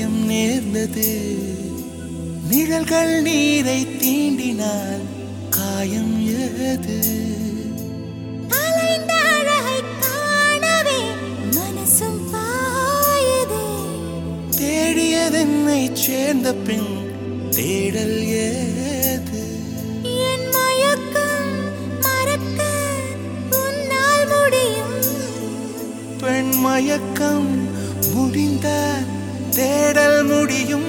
காயம் நேர்ந்தது நிழல்கள் நீரை தீண்டினால் காயம் ஏது அலைந்த அழகை காணவே மனசும் பாயுதே தேடியதென்னை சேர்ந்த பின் தேடல் ஏது என் மயக்கம் மறக்க உன்னால் முடியும் பெண் மயக்கம் முடிந்த தேடல் முடியும்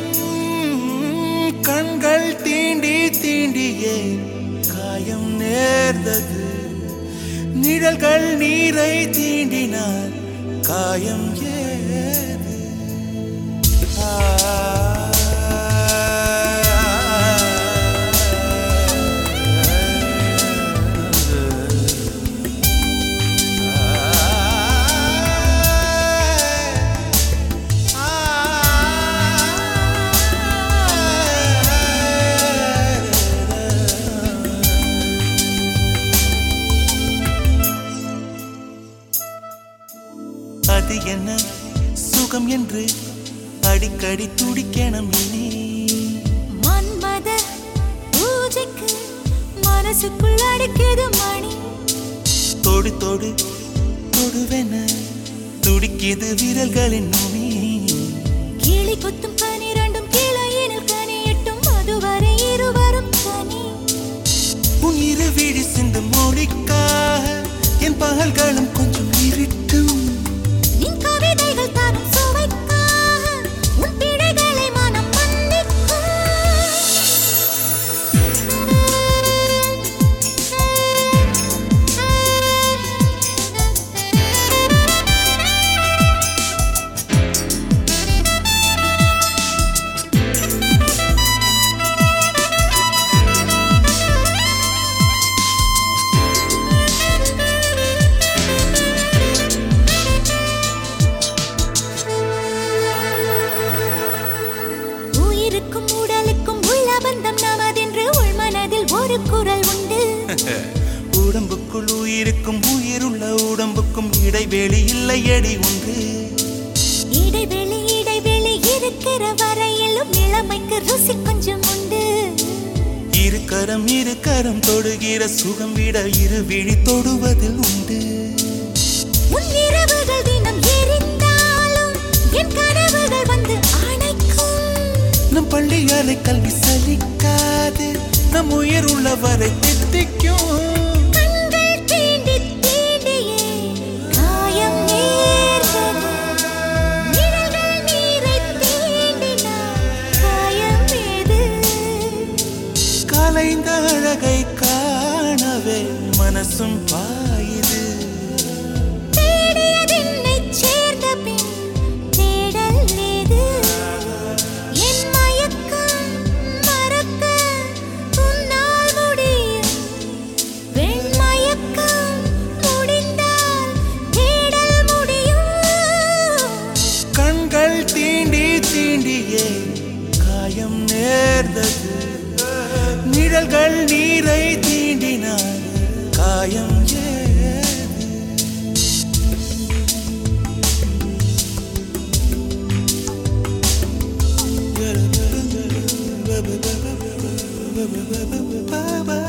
கண்கள் தீண்டி தீண்டியே காயம் நேர்ந்தது நிழல்கள் நீரை தீண்டினால் காயம் ஏது அது என்ன சுகம் என்று அடிக்கடி துடிக்கணும் இனி மன்மத பூஜைக்கு மனசுக்குள் அடிக்குது மணி தொடு தொடு தொடுவென துடிக்கிது விரல்களின் நுனி கிளி கொத்தும் பனிரெண்டும் கிளையினில் கனியட்டும் அதுவரை இருவரும் தனி உன் இரு விழி சிந்து மொழிக்காக என் பகல்களும் கொஞ்சம் இருட்டும் நின் கவிதைகள் தரும் சுவைக்காக உன் பிழைகளை மனம் மன்னிக்கும் உயிருக்கும் உடலுக்கும் உள்ள பந்தம் நமதென்று உள்மனதில் ஒரு குரல் உண்டு உடம்புக்குள் உயிருக்கும் உயிருள்ள உடம்புக்கும் இடைவெளி இல்லை அடி ஒன்று இடைவெளி இடைவெளி இருக்கிற வரையிலும் இளமைக்கு ருசி கொஞ்சம் உண்டு இரு கரம் இரு கரம் தொடுகிற சுகம் விட இரு விழி தொடுவதில் உண்டு உன் இரவுகள் தினம் எரிந்தாலும் என் கனவுகள் வந்து அணைக்கும் நம் பள்ளி அறை கல்வி சலிக்காது நம் உயிர் உள்ளவரை தித்திக்கும் கண்கள் தீண்டி தீண்டியே காயம் நேர்ந்தது நிழல்கள் நீரை தீண்டினால் காயம் ஏது கலைந்த அழகை காணவே மனசும் பாயுது தேடியதென்னைச் சேர்ந்த பின் தேடல் ஏது? என் மயக்கம் மறக்க உன்னால் முடியும். வெண் மயக்கம் முடிந்தால் தேடல் முடியும். கண்கள் தீண்டி தீண்டியே காயம் நேர்ந்தது நிழல்கள் நீரை தீண்டினார் காயம் ஏது